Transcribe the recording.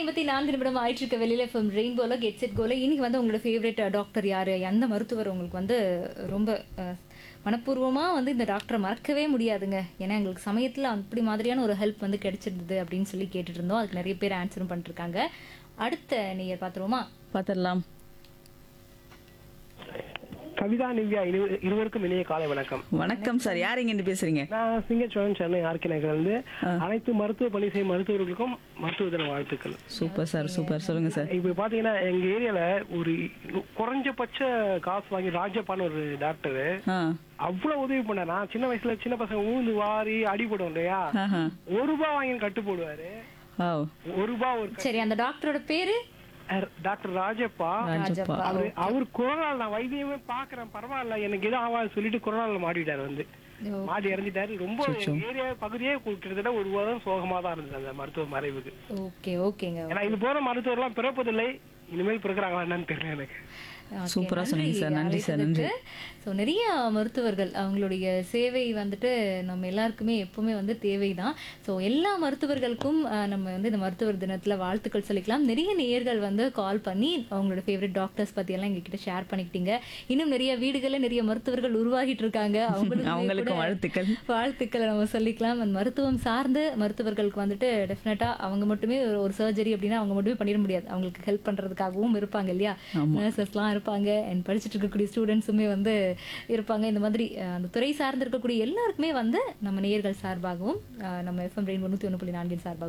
ஐம்பத்தி நான்கு நிமிடம் ஆயிட்டு இருக்க வெளியில ஃபிலிம் ரெயின்போல கெட் செட் கோல இன்னைக்கு வந்து உங்களோட ஃபேவரட் டாக்டர் யாரு எந்த மருத்துவர் உங்களுக்கு வந்து ரொம்ப அஹ், மனப்பூர்வமா வந்து இந்த டாக்டரை மறக்கவே முடியாதுங்க ஏன்னா எங்களுக்கு சமயத்துல அப்படி மாதிரியான ஒரு ஹெல்ப் வந்து கிடைச்சிருந்தது அப்படின்னு சொல்லி கேட்டுட்டு இருந்தோம் அதுக்கு நிறைய பேர் ஆன்சரும் பண்ணிருக்காங்க அடுத்த நீங்க பாத்துருவோமா பார்த்துடலாம் கவிதா நிவ்யா இரு- இருவருக்கும் இணைய காலை வணக்கம் வணக்கம் சார் யார் இங்க இருந்து பேசுறீங்க நான் சிங்கச்சோழன் சென்னை ஆர்கே நகர்ல இருந்து அனைத்து மருத்துவ பணி செய்யும் மருத்துவர்களுக்கும் மருத்துவ தின வாழ்த்துக்கள் சூப்பர் சார் சூப்பர் சொல்லுங்க சார் இப்ப பாத்தீங்கன்னா எங்க ஏரியால ஒரு குறைஞ்சபட்ச காசு வாங்கி ராஜப்பான்னு ஒரு டாக்டர் ஆ அவ்வளவு உதவி பண்ணார் நான் சின்ன வயசுல சின்ன பசங்க ஊந்து வாரி அடிபடும் இல்லையா ஆஹா ஒரு ரூபாய் வாங்கி கட்டு போடுவாரு ஓ ஒரு ரூபாய் ஒரு சரி அந்த டாக்டரோட பேரு க- டாக்டர் ராஜப்பா ராஜப்பா அவரு அவர் கொரோனால நான் வைத்தியமே பாக்குறேன் பரவாயில்ல எனக்கு எதுவும் ஆகாது சொல்லிட்டு கொரோனால மாட்டிட்டாரு வந்து மாடி இறந்துட்டாரு ரொம்ப ஏரியா பகுதியே கிட்டத்தட்ட ஒரு வாரம் சோகமா தான் இருந்தது அந்த மருத்துவ மறைவுக்கு ஓகே ஓகேங்க ஏன்னா இது போற மருத்துவர் எல்லாம் பிறப்பதில்லை இனிமேல் பிறக்கிறாங்களா என்னன்னு தெரியல எனக்கு Okay, சூப்பரா சொன்னீங்க சார். நன்றி சார், நன்றி. ஸோ நிறைய மருத்துவர்கள் அவங்களுடைய சேவை வந்துட்டு நம்ம எல்லாருக்குமே எப்பவுமே வந்து தேவைதான் ஸோ எல்லா மருத்துவர்களுக்கும் அஹ், நம்ம வந்து இந்த மருத்துவர் தினத்துல வாழ்த்துக்கள் சொல்லிக்கலாம் நிறைய நேயர்கள் வந்து கால் பண்ணி அவங்களோட ஃபேவரட் டாக்டர்ஸ் பத்தி எல்லாம் எங்ககிட்ட ஷேர் பண்ணிக்கிட்டீங்க இன்னும் நிறைய வீடுகளில் நிறைய மருத்துவர்கள் உருவாகிட்டு இருக்காங்க அவங்களுக்குமே அவங்களுக்கும் கூட வாழ்த்துக்கள் வாழ்த்துக்களை நம்ம சொல்லிக்கலாம் அந்த மருத்துவம் சார்ந்து மருத்துவர்களுக்கு வந்துட்டு டெஃபினட்டா அவங்க மட்டுமே ஒரு- ஒரு சர்ஜரி அப்படின்னா அவங்க மட்டுமே பண்ணிட முடியாது அவங்களுக்கு ஹெல்ப் பண்றதுக்காகவும் இருப்பாங்க இல்லையா நர்சஸ்லாம் இருப்பாங்க அண்ட் படிச்சுட்டு இருக்கக்கூடிய ஸ்டூடெண்ட்ஸுமே வந்து இருப்பாங்க இந்த மாதிரி அஹ், அந்த துறை சார்ந்து இருக்கக்கூடிய எல்லாருக்குமே வந்து நம்ம நேயர்கள் சார்பாகவும் அஹ், நம்ம எஃப்எம் ரெயின் தொண்ணூற்றி ஒன்று புள்ளி நான்கின் சார்பாகவும்